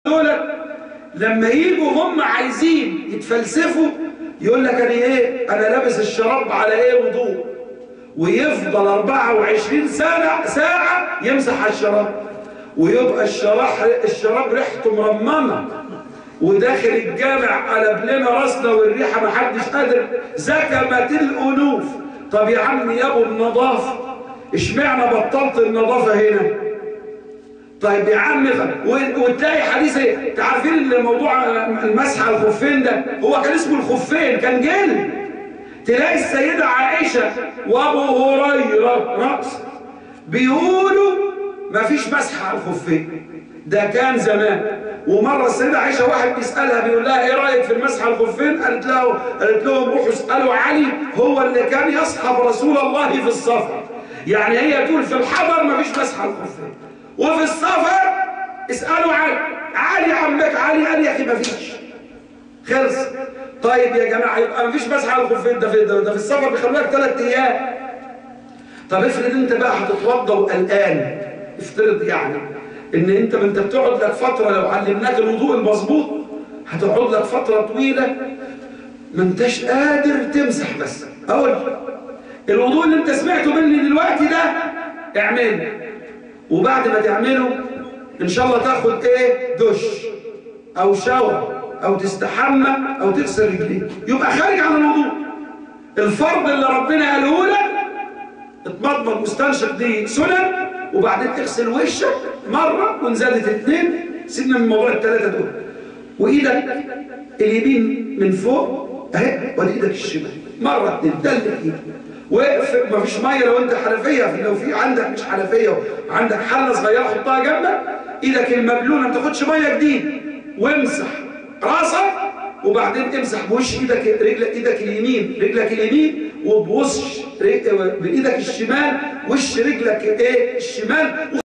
دولت لما يجوا هم عايزين يتفلسفوا يقول لك انا ايه انا لابس الشراب على ايه وضوء ويفضل 24 ساعة ساعة يمسح على الشراب ويبقى الشراب الشراب ريحته مرممة وداخل الجامع قلب لنا راسنا والريحة محدش قادر زكمت الأنوف طب يا عم يا ابو النظافة اشمعنى بطلت النظافة هنا طيب يا عم وتلاقي حديث ايه تعرفين ان موضوع المسح على الخفين ده هو كان اسمه الخفين كان جلد تلاقي السيدة عائشة وابو هريرة رأس بيقولوا ما فيش مسح على الخفين ده كان زمان ومرة السيدة عائشة واحد بيسألها بيقول لها ايه رأيك في المسح على الخفين قالت له قالت لهم روحوا اسألوا علي هو اللي كان يصحب رسول الله في السفر يعني هي تقول في الحضر ما فيش مسح على الخفين وفي السفر اسألوا علي علي عمك علي قال يا اخي ما فيش خلص طيب يا جماعة يبقى ما فيش مسح على الخفين ده في ده, ده في السفر بيخلوك ثلاث ايام طب افرض انت بقى هتتوضى وقلقان افترض يعني ان انت ما انت بتقعد لك فترة لو علمناك الوضوء المظبوط هتقعد لك فترة طويلة ما انتش قادر تمسح بس اقول الوضوء اللي انت سمعته مني دلوقتي ده اعمله وبعد ما تعمله ان شاء الله تاخد ايه دش او شاور او تستحمى او تغسل رجليك يبقى خارج عن الوضوء الفرض اللي ربنا قاله لك اتمضمض مستنشق دي سنن وبعدين تغسل وشك مرة وان زادت اتنين سيبنا من موضوع الثلاثة دول وايدك اليمين من فوق اهي وادي ايدك الشمال مرة اتنين دلك ايدك وما فيش ميه لو انت حنفيه لو في عندك مش حنفيه وعندك حله صغيره حطها جنبك ايدك المبلوله ما تاخدش ميه جديد وامسح راسك وبعدين امسح بوش ايدك رجلك ايدك اليمين رجلك اليمين وبوش بايدك الشمال وش رجلك ايه الشمال